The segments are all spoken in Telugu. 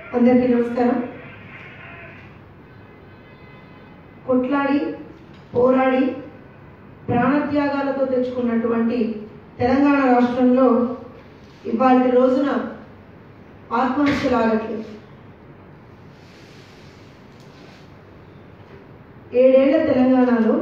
అందరికీ నమస్కారం కొట్లాడి పోరాడి ప్రాణత్యాగాలతో తెచ్చుకున్నటువంటి తెలంగాణ రాష్ట్రంలో ఇవాళ రోజున ఆత్మహత్యలు ఆగట్లేదు ఏడేళ్ల తెలంగాణలో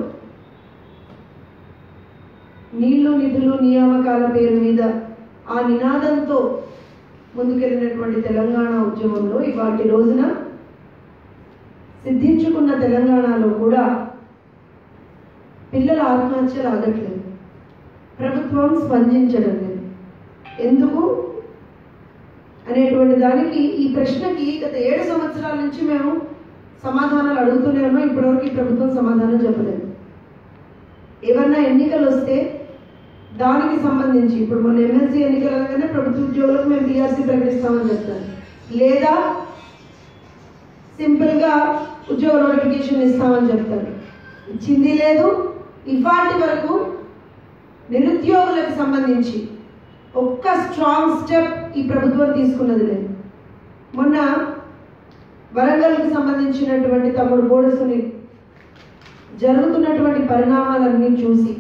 నీళ్లు నిధులు నియామకాల పేరు మీద ఆ నినాదంతో ముందుకెళ్ళినటువంటి తెలంగాణ ఉద్యమంలో ఇవాటి రోజున సిద్ధించుకున్న తెలంగాణలో కూడా పిల్లల ఆత్మహత్యలు ఆగట్లేదు ప్రభుత్వం స్పందించడం లేదు ఎందుకు అనేటువంటి దానికి ఈ ప్రశ్నకి గత ఏడు సంవత్సరాల నుంచి మేము సమాధానాలు అడుగుతూనే ఉన్నాం ఇప్పటివరకు ఈ ప్రభుత్వం సమాధానం చెప్పలేదు ఏమన్నా ఎన్నికలు వస్తే దానికి సంబంధించి ఇప్పుడు మన ఎమ్మెల్సీ ఎన్నికలు అనగానే ప్రభుత్వ ఉద్యోగులకు మేము టీఆర్సీ ప్రకటిస్తామని చెప్తారు లేదా సింపుల్గా ఉద్యోగ నోటిఫికేషన్ ఇస్తామని చెప్తారు ఇచ్చింది లేదు ఇవాటి వరకు నిరుద్యోగులకు సంబంధించి ఒక్క స్ట్రాంగ్ స్టెప్ ఈ ప్రభుత్వం తీసుకున్నది లేదు మొన్న వరంగల్కి సంబంధించినటువంటి తమ్ముడు బోడు సునీల్ జరుగుతున్నటువంటి పరిణామాలన్నీ చూసి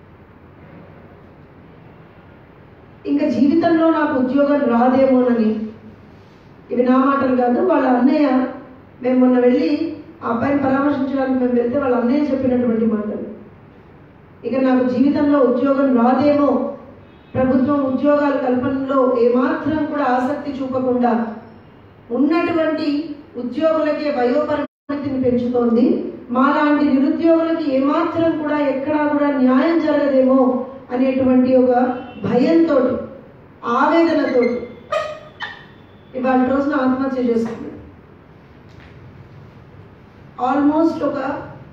ఇంకా జీవితంలో నాకు ఉద్యోగం రాదేమోనని ఇవి నా మాటలు కాదు వాళ్ళ అన్నయ్య మేము మొన్న వెళ్ళి ఆ అబ్బాయిని పరామర్శించడానికి మేము వెళ్తే వాళ్ళ అన్నయ్య చెప్పినటువంటి మాటలు ఇక నాకు జీవితంలో ఉద్యోగం రాదేమో ప్రభుత్వం ఉద్యోగాల కల్పనలో ఏమాత్రం కూడా ఆసక్తి చూపకుండా ఉన్నటువంటి ఉద్యోగులకే వయోపరిమితిని పెంచుతోంది మాలాంటి నిరుద్యోగులకి ఏమాత్రం కూడా ఎక్కడా కూడా న్యాయం జరగదేమో అనేటువంటి ఒక భయంతో ఆవేదనతో ఇవాళ రోజున ఆత్మహత్య చేసుకున్నాడు ఆల్మోస్ట్ ఒక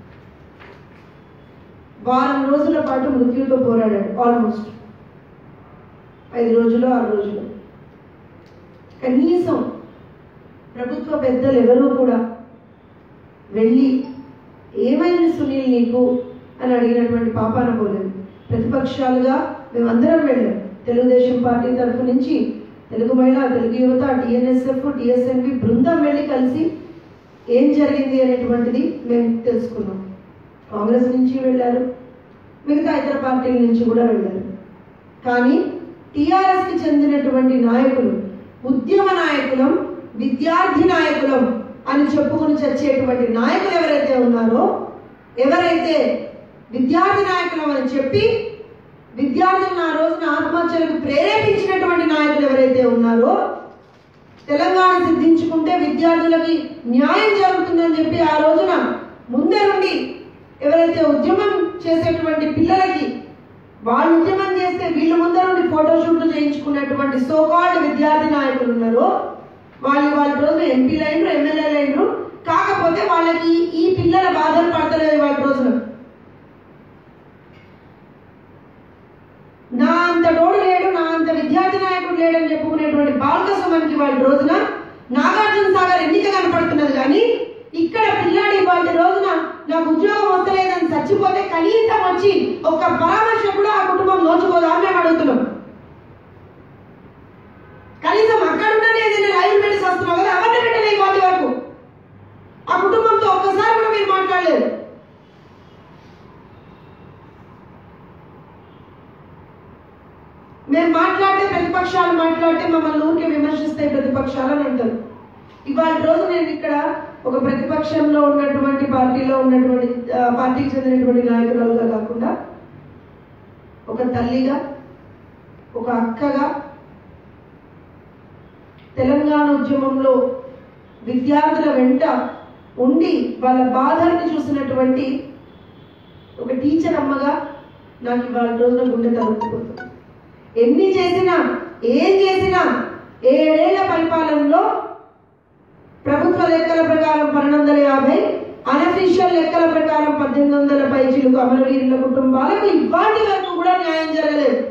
వారం రోజుల పాటు మృత్యుతో పోరాడాడు ఆల్మోస్ట్ ఐదు రోజులు ఆరు రోజులు కనీసం ప్రభుత్వ పెద్దలు ఎవరూ కూడా వెళ్ళి ఏమైంది సునీల్ నీకు అని అడిగినటువంటి పాపాన పోలేదు ప్రతిపక్షాలుగా మేమందరం వెళ్ళాం తెలుగుదేశం పార్టీ తరఫు నుంచి తెలుగు మహిళ తెలుగు యువత టిఎన్ఎస్ఎఫ్ టిఎస్ఎన్వి బృందం వెళ్ళి కలిసి ఏం జరిగింది అనేటువంటిది మేము తెలుసుకున్నాం కాంగ్రెస్ నుంచి వెళ్ళారు మిగతా ఇతర పార్టీల నుంచి కూడా వెళ్ళారు కానీ టిఆర్ఎస్కి చెందినటువంటి నాయకులు ఉద్యమ నాయకులం విద్యార్థి నాయకులం అని చెప్పుకుని చచ్చేటువంటి నాయకులు ఎవరైతే ఉన్నారో ఎవరైతే విద్యార్థి నాయకులం అని చెప్పి విద్యార్థులను ఆ రోజున ఆత్మహత్యలకు ప్రేరేపించినటువంటి నాయకులు ఎవరైతే ఉన్నారో తెలంగాణ సిద్ధించుకుంటే విద్యార్థులకి న్యాయం జరుగుతుందని చెప్పి ఆ రోజున ముందే నుండి ఎవరైతే ఉద్యమం చేసేటువంటి పిల్లలకి వాళ్ళు ఉద్యమం చేస్తే వీళ్ళు ముందర నుండి ఫోటోషూట్లు చేయించుకున్నటువంటి సోకాల్డ్ విద్యార్థి నాయకులు ఉన్నారో వాళ్ళు వాళ్ళ రోజున ఎంపీలు అయినరు ఎమ్మెల్యేలు అయినరు కాకపోతే వాళ్ళకి ఈ పిల్లల బాధలు పడతలేదు వాళ్ళ రోజున నా అంత డోడు లేడు నా అంత విద్యార్థి నాయకుడు లేడని చెప్పుకునేటువంటి బాలకసుమన్కి వాళ్ళ రోజున నాగార్జున సాగర్ ఎన్నిక కనపడుతున్నది కానీ ఇక్కడ పిల్లాడి వాళ్ళ రోజున నాకు ఉద్యోగం వస్తలేదని చచ్చిపోతే కనీసం వచ్చి ఒక పరామర్శ కూడా ఆ కుటుంబం నోచుకోదా అని మేము అడుగుతున్నాం కనీసం అక్కడ ఉన్నది ఏదైనా లైవ్ పెట్టి వస్తున్నావు కదా అవన్నీ పెట్టలే వాటి వరకు ఆ కుటుంబంతో ఒక్కసారి కూడా మీరు మాట్లాడలేదు మేము మాట్లాడితే ప్రతిపక్షాలు మాట్లాడితే మమ్మల్ని ఊరికే విమర్శిస్తే ప్రతిపక్షాలు అని అంటారు ఇవాళ రోజు నేను ఇక్కడ ఒక ప్రతిపక్షంలో ఉన్నటువంటి పార్టీలో ఉన్నటువంటి ఆ, పార్టీకి చెందినటువంటి నాయకురాలుగా కాకుండా ఒక తల్లిగా ఒక అక్కగా తెలంగాణ ఉద్యమంలో విద్యార్థుల వెంట ఉండి వాళ్ళ బాధల్ని చూసినటువంటి ఒక టీచర్ అమ్మగా నాకు ఇవాళ రోజున గుండె తగ్గిపోతుంది ఎన్ని చేసినా ఏం చేసినా ఏడేళ్ల పరిపాలనలో ప్రభుత్వ లెక్కల ప్రకారం పన్నెండు వందల యాభై అనఫిషియల్ లెక్కల ప్రకారం పద్దెనిమిది వందల పైచీలకు అమరవీరుల కుటుంబాలకు ఇవాటి వరకు కూడా న్యాయం జరగలేదు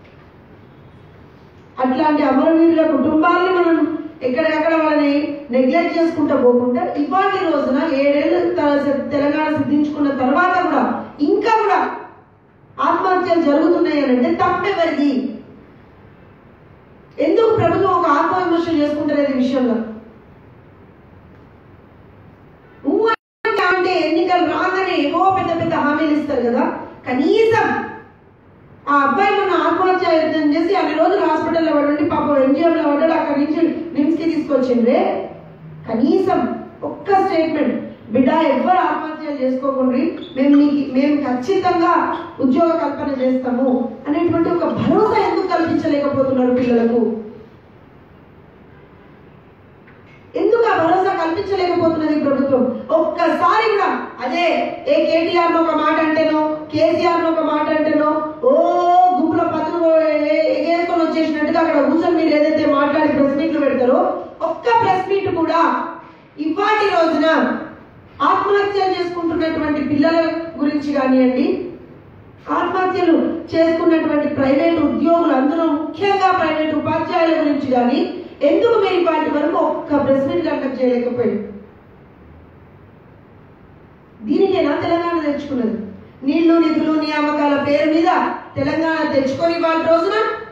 అట్లాంటి అమరవీరుల కుటుంబాలని మనం ఎక్కడెక్కడ వాళ్ళని నెగ్లెక్ట్ చేసుకుంటూ పోకుండా ఇవాటి రోజున ఏడేళ్ళు త- తెలంగాణ సిద్ధించుకున్న తర్వాత కూడా ఇంకా కూడా ఆత్మహత్యలు జరుగుతున్నాయి అని అంటే తప్పెవరిది ఎందుకు ప్రభుత్వం ఒక ఆత్మవిమర్శ చేసుకుంటలేదు ఈ విషయంలో కనీసం ఆ అబ్బాయి మొన్న ఆత్మహత్య చేసి అన్ని రోజులు హాస్పిటల్లో పడి పాపం ఎన్జిఓలో పడ్డాడు అక్కడి నుంచి నిమ్స్కి తీసుకొచ్చిండ్రే కనీసం ఒక్క స్టేట్మెంట్ బిడ్డ ఎవ్వరు ఆత్మహత్యలు చేసుకోకుండా మేము నీకు మేము ఖచ్చితంగా ఉద్యోగ కల్పన చేస్తాము అనేటువంటి ఒక భరోసా ఎందుకు కల్పించలేకపోతున్నారు పిల్లలకు ఎందుకు ఆ భరోసా కల్పించలేకపోతున్నది ఈ ప్రభుత్వం ఒక్కసారి కూడా అదే ఏ కేటీఆర్ ఒక మాట అంటేనో కేసీఆర్ ఒక మాట అంటేనో ఓ గుంపుల పత్రులు ఎగేసుకొని వచ్చేసినట్టుగా అక్కడ కూర్చొని మీరు ఏదైతే మాట్లాడి ప్రెస్ మీట్లు పెడతారో ఒక్క ప్రెస్ మీట్ కూడా ఇవాటి రోజున ఆత్మహత్యలు చేసుకుంటున్నటువంటి పిల్లల గురించి కానివ్వండి ఆత్మహత్యలు చేసుకున్నటువంటి ప్రైవేట్ ఉద్యోగులు అందులో ముఖ్యంగా ప్రైవేట్ ఉపాధ్యాయుల గురించి కానీ ఎందుకు మీరు వాటి వరకు ఒక్క ప్రెస్ మీట్ కండక్ట్ చేయలేకపోయింది దీనికేనా తెలంగాణ తెచ్చుకున్నది నీళ్లు నిధులు నియామకాల పేరు మీద తెలంగాణ తెచ్చుకొని ఇవాళ రోజున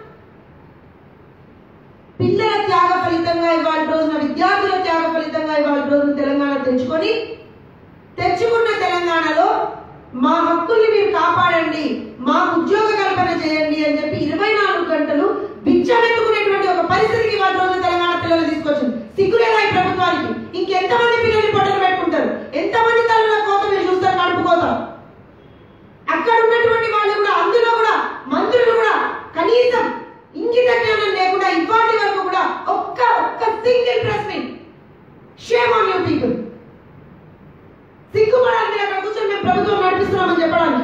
పిల్లల త్యాగ ఫలితంగా ఇవాళ రోజున విద్యార్థుల త్యాగ ఫలితంగా ఇవాళ రోజున తెలంగాణ తెచ్చుకొని తెచ్చుకున్న తెలంగాణలో మా హక్కుల్ని మీరు కాపాడండి మా ఉద్యోగ కల్పన చేయండి అని చెప్పి ఇరవై నాలుగు గంటలు బిచ్చమెత్తుకునేటువంటి ఒక పరిస్థితికి ఇవాళ రోజు తెలంగాణ పిల్లలు తీసుకొచ్చింది సిగ్గులేదా ఈ ప్రభుత్వానికి ఇంకెంతమంది పిల్లల్ని పొట్టలు పెట్టుకుంటారు ఎంతమంది తల్లుల కోత మీరు చూస్తారు కడుపు కోత అక్కడ ఉన్నటువంటి వాళ్ళు కూడా అందులో కూడా మంత్రులు కూడా కనీసం ఇంగిత జ్ఞానం లేకుండా ఇవాటి వరకు కూడా ఒక్క ఒక్క single press meet shame on you people సిగ్గుపడాలి మీరు అక్కడ కూర్చొని మేము ప్రభుత్వం నడిపిస్తున్నామని చెప్పడానికి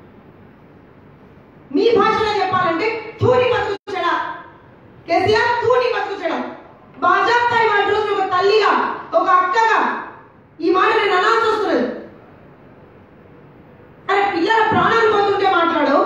మీ భాషలో చెప్పాలంటే తూని బతుకుచ్చడా కేసీఆర్ తూని బతుకుచ్చడా బాజాప్తా ఇవాళ రోజున ఒక తల్లిగా ఒక అక్కగా ఈ మాట నేను అనాల్సి వస్తున్నది అరే పిల్లల ప్రాణాలు పోతుంటే మాట్లాడవు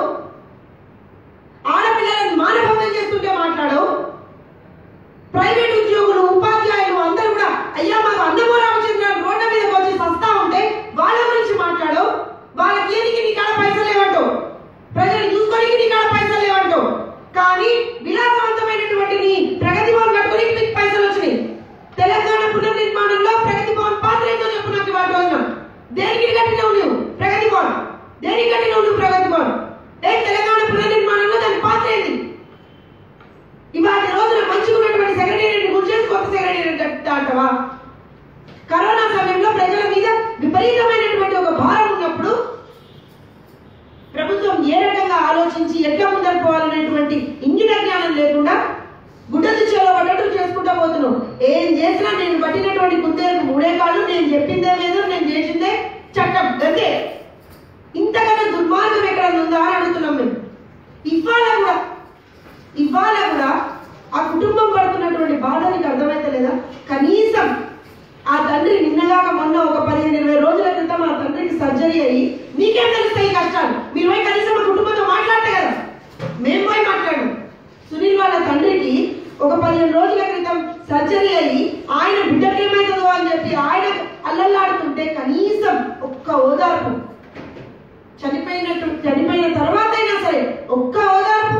ఆడపిల్లలను మానభంగం చేస్తుంటే మాట్లాడవు ప్రైవేట్ ఉద్యోగులు ఉపాధ్యాయులు అందరూ కూడా అయ్యా మాకు అన్నమో రామచంద్ర రోడ్ల మీద వచ్చి సస్తా ఉంటే వాళ్ళ గురించి మాట్లాడవు వాళ్ళకి ఏనికి నీ కాడ పైసలు లేవంటావు ప్రజలు చూసుకోనికి నీ కాడ పైసలు లేవంటావు కానీ విలాసవంతమైనటువంటి నీ ప్రగతి భవన్ కట్టుకొని మీకు పైసలు వచ్చినాయి తెలంగాణ పునర్నిర్మాణంలో ప్రగతి భవన్ పాత్ర ఏంటో చెప్పు నాకు ఇవాళ రోజున దేనికి కట్టినావు నువ్వు ప్రగతి భవన్ దేనికి కట్టినావు నువ్వు ప్రగతి భవన్ ఏ తెలంగాణ పునర్నిర్మాణంలో దాని పాత్ర ఏంది ఇవాటి రోజున మంచిగా ఉన్నటువంటి సెక్రటేరియట్ గుర్చేసి కొత్త సెక్రటేరియట్ అంటవా కరోనా సమయంలో ప్రజల మీద విపరీతమైనటువంటి ఒక భారం ఉన్నప్పుడు ప్రభుత్వం ఏ రకంగా ఆలోచించి ఎట్లా ముందరు పోవాలనేటువంటి ఇంగిత జ్ఞానం లేకుండా గుడ్డలు చేలో పడ్డట్టు చేసుకుంటా పోతున్నాం ఏం చేసినా నేను పట్టినటువంటి కుందేలకు మూడే కాళ్ళు నేను చెప్పిందే లేదు నేను చేసిందే చట్టం అంతే ఇంతకన్నా దుర్మార్గం ఎక్కడ ఉందా అని అడుగుతున్నాం మేము ఇవాళ కూడా ఇవాళ కూడా ఆ కుటుంబం పడుతున్నటువంటి బాధ నీకు అర్థమైతలేదా కనీసం ఆ తండ్రి నిన్నగాక మొన్న ఒక పదిహేను ఇరవై రోజుల క్రితం ఆ తండ్రికి సర్జరీ అయ్యి మీకేం తెలుస్తాయి ఈ కష్టాలు మీరు పోయి కనీసం ఆ కుటుంబంతో మాట్లాడతాయి కదా మేము పోయి మాట్లాడు సునీల్ వాళ్ళ తండ్రికి ఒక పదిహేను రోజుల క్రితం సర్జరీ అయ్యి ఆయన బిడ్డకి ఏమవుతుందో అని చెప్పి ఆయన అల్లల్లాడుతుంటే కనీసం ఒక్క ఓదార్పు చనిపోయినట్టు చనిపోయిన తర్వాత అయినా సరే ఒక్క ఓదార్పు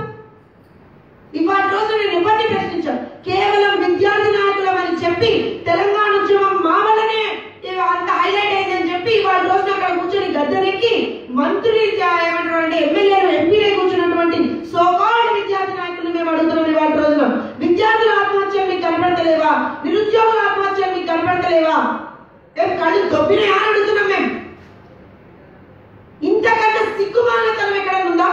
ఇవాటి రోజు నేను ఎవరిని ప్రశ్నించాను కేవలం విద్యార్థి నాయకులం అని చెప్పి తెలంగాణ ఉద్యమం మా వల్లనే ఇవ- అంత హైలైట్ అయిందని చెప్పి ఇవాళ రోజున అక్కడ కూర్చొని గద్దెనెక్కి మంత్రి ఏమంటారు అంటే ఎమ్మెల్యేలు ఎంపీలే కూర్చున్నటువంటి సోకాల్డ్ విద్యార్థి నాయకులు మేము అడుగుతున్నాం ఇవాళ రోజున విద్యార్థుల ఆత్మహత్యలు మీకు కనపడతలేవా నిరుద్యోగుల ఆత్మహత్యలు మీకు కనపడతలేవా ఏం కళ్ళు దొబ్బినాయా అని అడుగుతున్నాం మేము ఇంతకంటే సిగ్గుమానతనం ఎక్కడ ఉందా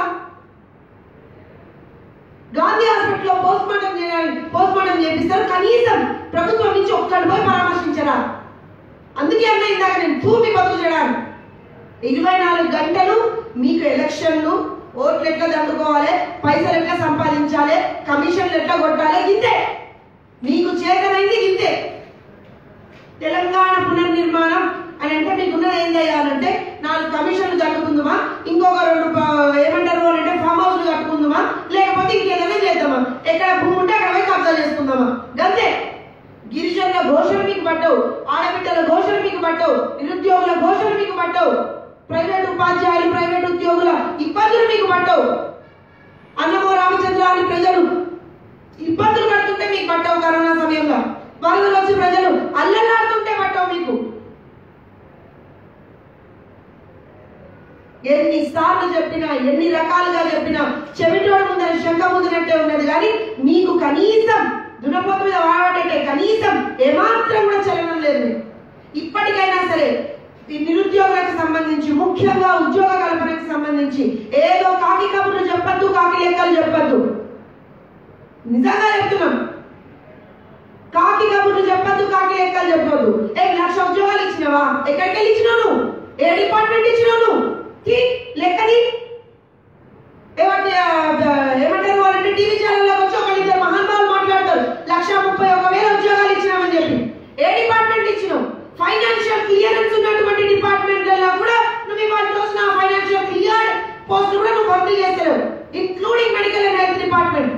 గాంధీ హాస్పిటల్లో పోస్ట్ మార్టం చేయాలి పోస్ట్ మార్టం చేపిస్తారు కనీసం ప్రభుత్వం నుంచి ఒక్కడు పోయి పరామర్శించరా అందుకే అన్న ఇందాక నేను భూమి బతుకు చేయడానికి ఇరవై నాలుగు గంటలు మీకు ఎలక్షన్లు ఓట్లు ఎట్లా దండుకోవాలి పైసలు ఎట్లా సంపాదించాలి కమిషన్లు ఎట్లా కొట్టాలి ఇంతే మీకు చేతనైంది ఇంతే తెలంగాణ పునర్నిర్మాణం అని అంటే మీకున్నది ఏం చేయాలంటే నాలుగు కమిషన్లు కట్టుకుందామా ఇంకొక రెండు ప- ఏమంటారు అని అంటే ఫామ్ హౌస్లు కట్టుకుందామా లేకపోతే ఇంకేదైనా చేద్దామా ఎక్కడ భూమి ఉంటే అక్కడ పోయి కబ్జా చేసుకుందామా గంతే గిరిజనుల ఘోషలు మీకు పట్టవు ఆడబిడ్డల ఘోషలు మీకు పట్టవు నిరుద్యోగుల ఘోషలు మీకు పట్టవు ప్రైవేట్ ఉపాధ్యాయులు ప్రైవేట్ ఉద్యోగుల ఇబ్బందులు మీకు పట్టవు అన్నమో రామచంద్ర అని ప్రజలు ఇబ్బందులు పడుతుంటే మీకు పట్టవు కరోనా సమయంలో వరదలు వచ్చి ప్రజలు అల్లలాడుతుంటే పట్టవు మీకు ఎన్ని సార్లు చెప్పినా ఎన్ని రకాలుగా చెప్పినా చెవిటోడు ముందర శంక ముందునట్టే ఉన్నది కానీ మీకు కనీసం దునపోతు మీద వాడబట్టే కనీసం ఏమాత్రం కూడా చలనం లేదు మీకు. ఇప్పటికైనా సరే ఈ నిరుద్యోగులకు సంబంధించి ముఖ్యంగా ఉద్యోగ కల్పనకు సంబంధించి ఏదో కాకి కబుర్లు చెప్పద్దు కాకి లెక్కలు చెప్పద్దు నిజంగా చెప్తున్నాం కాకి కబుర్లు చెప్పద్దు కాకి లెక్కలు చెప్పొద్దు ఏ లక్ష ఉద్యోగాలు ఇచ్చినావా ఎక్కడికి వెళ్ళి ఇచ్చినావు నువ్వు? ఏ డిపార్ట్మెంట్ ఇచ్చినావు నువ్వు? తీ లెక్కది ఏమంటే ఆ, ఆ, ఏమంటారు వాళ్ళంటే టీవీ ఛానల్లోకి వచ్చి ఒక ఇద్దరు మహానుభావులు మాట్లాడతారు లక్ష ముప్పై ఒక వేల ఉద్యోగాలు ఇచ్చినామని చెప్పి ఏ డిపార్ట్మెంట్ ఇచ్చినావు ఫైనాన్షియల్ క్లియరెన్స్ ఉన్నటువంటి డిపార్ట్మెంట్లలో కూడా నువ్వు ఇవాళ రోజున ఫైనాన్షియల్ క్లియర్ పోస్ట్ కూడా నువ్వు భర్తీ చేస్తలేవు including medical and health department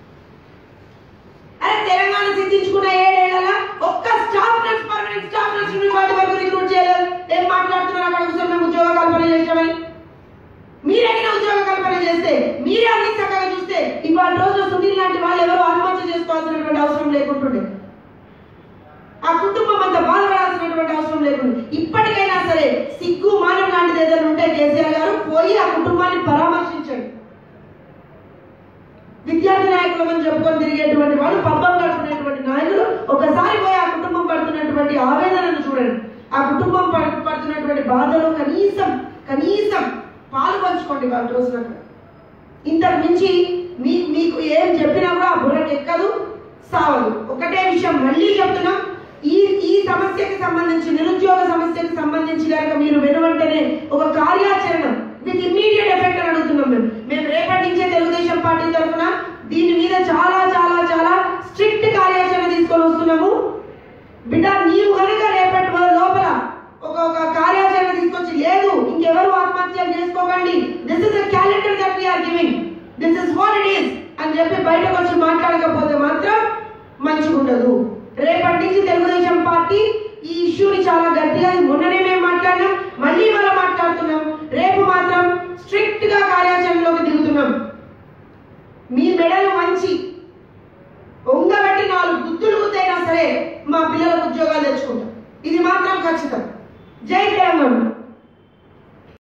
అరే తెలంగాణ సిద్ధించుకున్న ఏడేళ్ల ఒక్క staff nurse permanent staff nurse ని వాటి వరకు రిక్రూట్ చేయలేదు ఏం మాట్లాడుతున్నారు అక్కడ కూర్చొని మేము ఉద్యోగ కల్పన చేసామని మీరైనా ఉద్యోగ కల్పన చేస్తే మీరే అన్ని చక్కగా చూస్తే ఇవాళ రోజున సునీల్ లాంటి వాళ్ళు ఎవరు ఆత్మహత్య చేసుకోవాల్సినటువంటి అవసరం లేకుంటుండే ఆ కుటుంబం అంత బాధపడాల్సినటువంటి అవసరం లేకుండా ఇప్పటికైనా సరే సిగ్గు మానం లాంటిది ఏదైనా ఉంటే కేసీఆర్ గారు పోయి ఆ కుటుంబాన్ని పరామర్శించండి విద్యార్థి నాయకులమని చెప్పుకొని తిరిగేటువంటి వాళ్ళు పబ్బం గడుపుకునేటువంటి నాయకులు ఒకసారి పోయి ఆ కుటుంబం పడుతున్నటువంటి ఆవేదనను చూడండి ఆ కుటుంబం పడు- పడుతున్నటువంటి బాధలో కనీసం కనీసం పాలు పంచుకోండి వాళ్ళ రోజున ఇంతకు మించి మీ మీకు ఏం చెప్పినా కూడా ఆ బుర్రకి ఎక్కదు సావదు ఒకటే విషయం మళ్ళీ చెప్తున్నాం ఈ ఈ సమస్యకి సంబంధించి నిరుద్యోగ సమస్యకి సంబంధించి కనుక మీరు వెనువంటనే ఒక కార్యాచరణ విత్ ఇమ్మీడియట్ ఎఫెక్ట్ అని అడుగుతున్నాం మేము మేము రేపటి నుంచే తెలుగుదేశం పార్టీ తరఫున దీని మీద చాలా చాలా చాలా స్ట్రిక్ట్ కార్యాచరణ తీసుకొని వస్తున్నాము బిడ్డ నీవు కనుక రేపటి వా- లోపల ఒక ఒక కార్యాచరణ తీసుకొచ్చి లేదు ఇంకెవరు ఆత్మహత్యలు చేసుకోకండి this is the calendar that we are giving this is what it is అని చెప్పి బయటకు వచ్చి మాట్లాడకపోతే మాత్రం మంచిగా ఉండదు రేపటి నుంచి తెలుగుదేశం పార్టీ ఈ ఇష్యూని చాలా గట్టిగా మొన్ననే మేము మాట్లాడినాం మళ్ళీ ఇవాళ మాట్లాడుతున్నాం రేపు మాత్రం స్ట్రిక్ట్ గా కార్యాచరణలోకి దిగుతున్నాం మీ మెడలు మంచి